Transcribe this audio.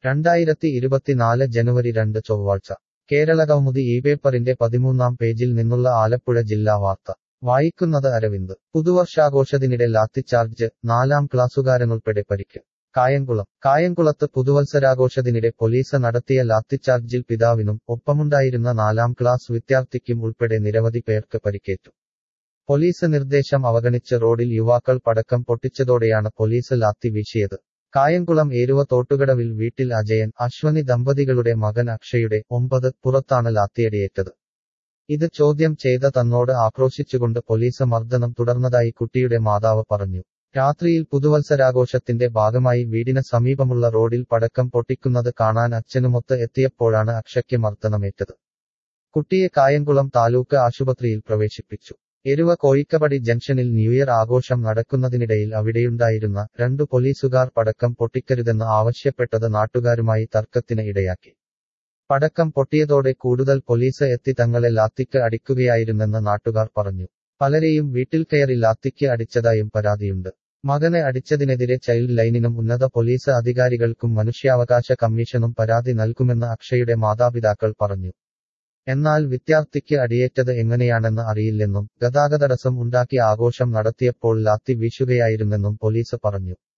രണ്ടായിരത്തി ഇരുപത്തിനാല് ജനുവരി രണ്ട് ചൊവ്വാഴ്ച കേരളകൗമുദി ഈ പേപ്പറിന്റെ പതിമൂന്നാം പേജിൽ നിന്നുള്ള ആലപ്പുഴ ജില്ലാ വാർത്ത വായിക്കുന്നത് അരവിന്ദ് പുതുവർഷാഘോഷത്തിനിടെ ലാത്തിച്ചാർജ് നാലാം ക്ലാസ്സുകാരനുൾപ്പെടെ പരിക്ക് കായംകുളം കായംകുളത്ത് പുതുവത്സരാഘോഷത്തിനിടെ പോലീസ് നടത്തിയ ലാത്തിച്ചാർജിൽ പിതാവിനും ഒപ്പമുണ്ടായിരുന്ന നാലാം ക്ലാസ് വിദ്യാർത്ഥിക്കും ഉൾപ്പെടെ നിരവധി പേർക്ക് പരിക്കേറ്റു പോലീസ് നിർദ്ദേശം അവഗണിച്ച് റോഡിൽ യുവാക്കൾ പടക്കം പൊട്ടിച്ചതോടെയാണ് പോലീസ് ലാത്തി വീശിയത് കായംകുളം ഏരുവ തോട്ടുകടവിൽ വീട്ടിൽ അജയൻ അശ്വനി ദമ്പതികളുടെ മകൻ അക്ഷയുടെ ഒമ്പത് പുറത്താണ് ലാത്തിയടിയേറ്റത് ഇത് ചോദ്യം ചെയ്ത തന്നോട് ആക്രോശിച്ചുകൊണ്ട് പോലീസ് മർദ്ദനം തുടർന്നതായി കുട്ടിയുടെ മാതാവ് പറഞ്ഞു രാത്രിയിൽ പുതുവത്സരാഘോഷത്തിന്റെ ഭാഗമായി വീടിന് സമീപമുള്ള റോഡിൽ പടക്കം പൊട്ടിക്കുന്നത് കാണാൻ അച്ഛനുമൊത്ത് എത്തിയപ്പോഴാണ് അക്ഷയ്ക്ക് മർദ്ദനമേറ്റത് കുട്ടിയെ കായംകുളം താലൂക്ക് ആശുപത്രിയിൽ പ്രവേശിപ്പിച്ചു എരുവ കോയിക്കപടി ജംഗ്ഷനിൽ ന്യൂഇയർ ആഘോഷം നടക്കുന്നതിനിടയിൽ അവിടെയുണ്ടായിരുന്ന രണ്ടു പോലീസുകാർ പടക്കം പൊട്ടിക്കരുതെന്ന് ആവശ്യപ്പെട്ടത് നാട്ടുകാരുമായി തർക്കത്തിന് ഇടയാക്കി പടക്കം പൊട്ടിയതോടെ കൂടുതൽ പോലീസ് എത്തി തങ്ങളെ ലാത്തിക്ക് അടിക്കുകയായിരുന്നെന്ന് നാട്ടുകാർ പറഞ്ഞു പലരെയും വീട്ടിൽ കയറി ലാത്തിക്ക് അടിച്ചതായും പരാതിയുണ്ട് മകനെ അടിച്ചതിനെതിരെ ചൈൽഡ് ലൈനിനും ഉന്നത പോലീസ് അധികാരികൾക്കും മനുഷ്യാവകാശ കമ്മീഷനും പരാതി നൽകുമെന്ന് അക്ഷയുടെ മാതാപിതാക്കൾ പറഞ്ഞു എന്നാൽ വിദ്യാർത്ഥിക്ക് അടിയേറ്റത് എങ്ങനെയാണെന്ന് അറിയില്ലെന്നും ഗതാഗതടസ്സം ഉണ്ടാക്കി ആഘോഷം നടത്തിയപ്പോൾ ലാത്തി വീശുകയായിരുന്നെന്നും പോലീസ് പറഞ്ഞു